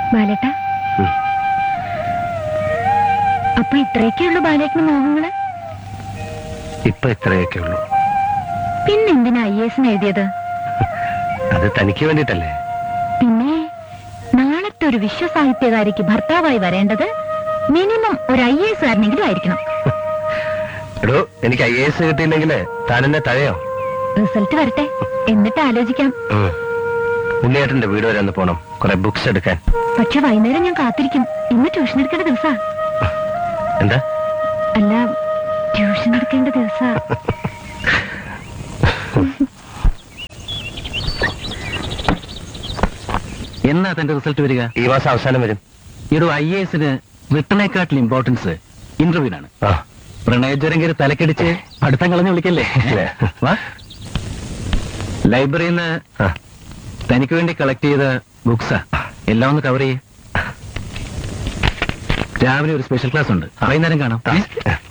ബാലേട്ട ഉം. അപ്പൊ ഇത്രയൊക്കെയുള്ളൂ ബാലേട്ടന് മോഹങ്ങള് ഇപ്പൊ ഇത്രയൊക്കെ ഉള്ളൂ പിന്നെന്തിനാ ഐ എസിന് എഴുതിയത് അത് തനിക്ക് വേണ്ടിട്ടല്ലേ പിന്നെ നാളത്തെ ഒരു വിശ്വസാഹിത്യകാരിക്ക് ഭർത്താവായി വരേണ്ടത് മിനിമം ഒരു ഐ എസ് കാരനെങ്കിലും ആയിരിക്കണം എടോ എനിക്ക് ഐ എസ് കിട്ടിയില്ലെങ്കില് താൻ എന്നെ തഴയോ റിസൾട്ട് വരട്ടെ എന്നിട്ട് ആലോചിക്കാം ഉം. ഉണ്ണിയേട്ടന്റെ വീട് വരെ ഒന്ന് പോണം കുറെ ബുക്സ് എടുക്കാൻ പക്ഷെ വൈകുന്നേരം ഞാൻ കാത്തിരിക്കും ഇന്ന് ട്യൂഷൻ എടുക്കേണ്ട ദിവസാ എന്താ അല്ല ട്യൂഷൻ എടുക്കേണ്ട ദിവസാ എന്നാ തന്റെ റിസൾട്ട് വരിക ഈ മാസം അവസാനം വരും ഈടോ ഐ എസിന് റിട്ടണേക്കാട്ടിൽ ഇമ്പോർട്ടൻസ് ഇന്റർവ്യൂവിനാണ് ആ പ്രണയജ്വരം കയറി തലക്കടിച്ച് പഠിത്തം കളഞ്ഞു വിളിക്കല്ലേ ഇല്ല. വാ ലൈബ്രറിയിൽ നിന്ന് ആ. തനിക്ക് വേണ്ടി കളക്ട് ചെയ്ത ബുക്സാ എല്ലാം ഒന്ന് കവർ ചെയ്യേ രാവിലെ ഒരു സ്പെഷ്യൽ ക്ലാസ് ഉണ്ട് വൈകുന്നേരം കാണാം ആ. ഏ?